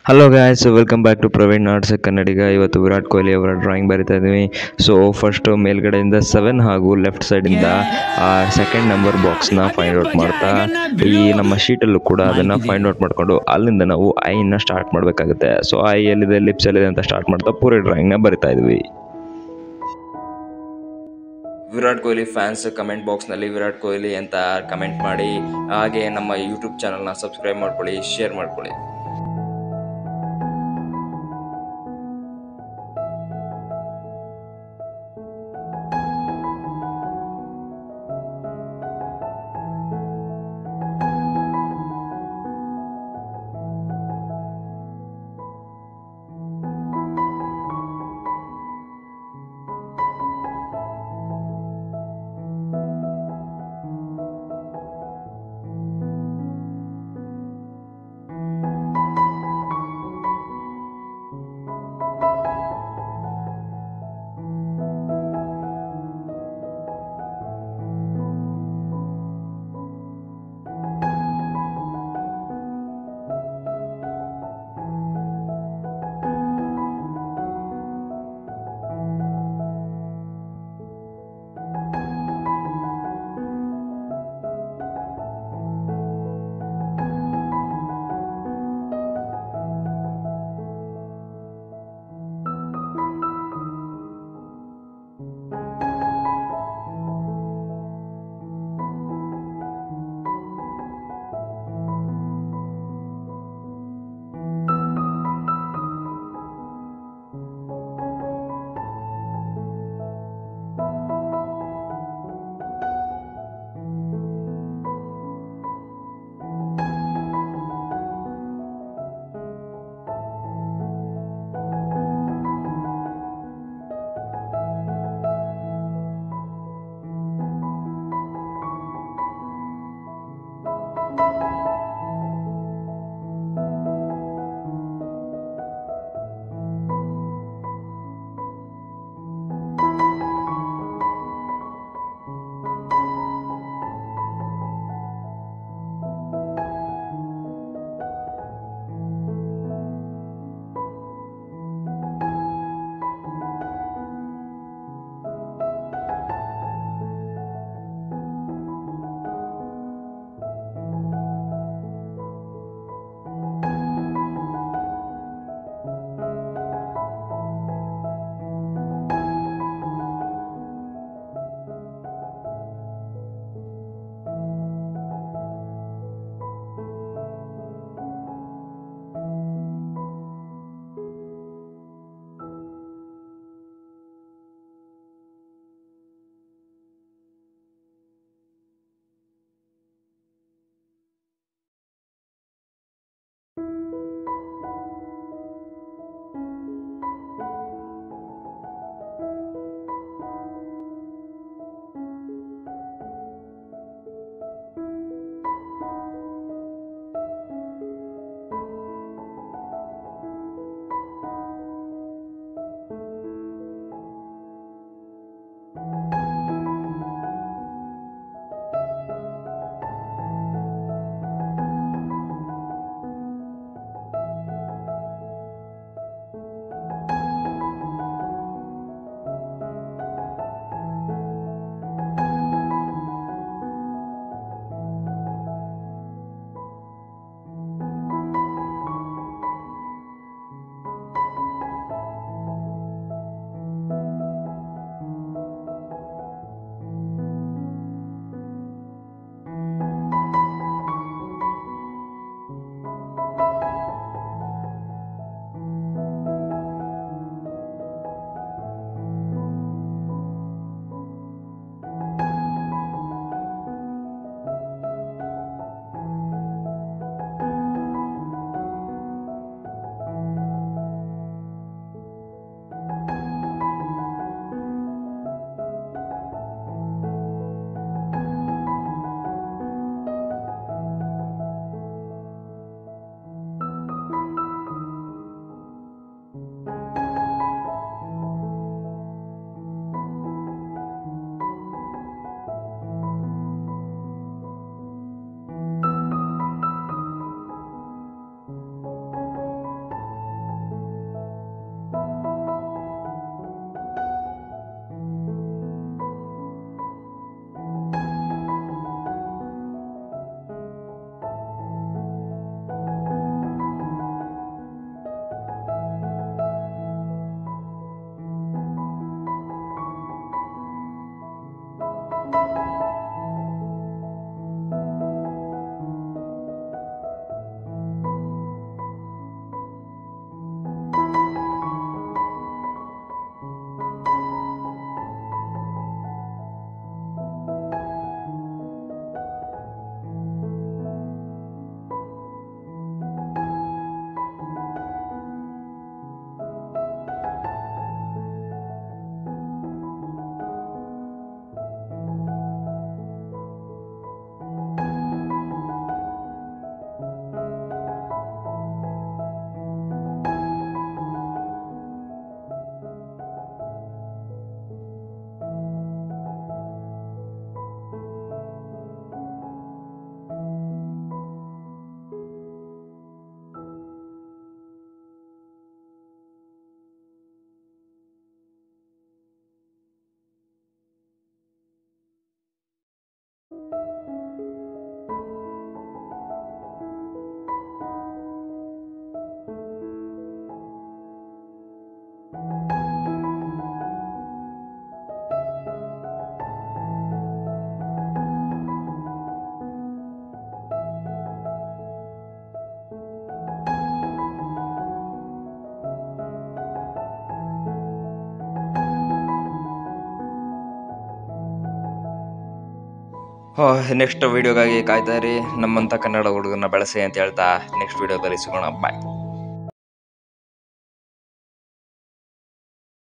hello guys welcome back to Praveen arts Kannadiga ಇವತ್ತು ವಿರಾಟ್ ಕೊಹ್ಲಿ ಅವರ drawing ಬರಿತಾ ಇದ್ದೀವಿ ಸೊ ಫಸ್ಟು ಮೇಲ್ಗಡೆಯಿಂದ ಸೆವೆನ್ ಹಾಗೂ ಲೆಫ್ಟ್ ಸೈಡಿಂದ ಆ ಸೆಕೆಂಡ್ ನಂಬರ್ ಬಾಕ್ಸ್ನ ಫೈಂಡ್ ಔಟ್ ಮಾಡ್ತಾ ಈ ನಮ್ಮ ಶೀಟಲ್ಲೂ ಕೂಡ ಅದನ್ನು ಫೈಂಡ್ ಔಟ್ ಮಾಡಿಕೊಂಡು ಅಲ್ಲಿಂದ ನಾವು ಐನ ಸ್ಟಾರ್ಟ್ ಮಾಡಬೇಕಾಗುತ್ತೆ ಸೊ ಐ ಎಲ್ಲಿದೆ ಲಿಪ್ಸ್ ಎಲ್ಲಿದೆ ಅಂತ ಸ್ಟಾರ್ಟ್ ಮಾಡ್ತಾ ಪೂರ ಡ್ರಾಯಿಂಗ್ನ ಬರಿತಾ ಇದ್ವಿ ವಿರಾಟ್ ಕೊಹ್ಲಿ ಫ್ಯಾನ್ಸ್ ಕಮೆಂಟ್ ಬಾಕ್ಸ್ನಲ್ಲಿ ವಿರಾಟ್ ಕೊಹ್ಲಿ ಅಂತ ಕಮೆಂಟ್ ಮಾಡಿ ಹಾಗೆ ನಮ್ಮ ಯೂಟ್ಯೂಬ್ ಚಾನಲ್ನ ಸಬ್ಸ್ಕ್ರೈಬ್ ಮಾಡ್ಕೊಳ್ಳಿ ಶೇರ್ ಮಾಡ್ಕೊಳ್ಳಿ ನೆಕ್ಸ್ಟ್ ವಿಡಿಯೋಗಾಗಿ ಕಾಯ್ತಾ ಇರಿ ನಮ್ಮಂಥ ಕನ್ನಡ ಹುಡುಗರನ್ನ ಬೆಳೆಸಿ ಅಂತ ಹೇಳ್ತಾ ನೆಕ್ಸ್ಟ್ ವಿಡಿಯೋದಲ್ಲಿ ಸಿಗೋಣ ಬಾಯ್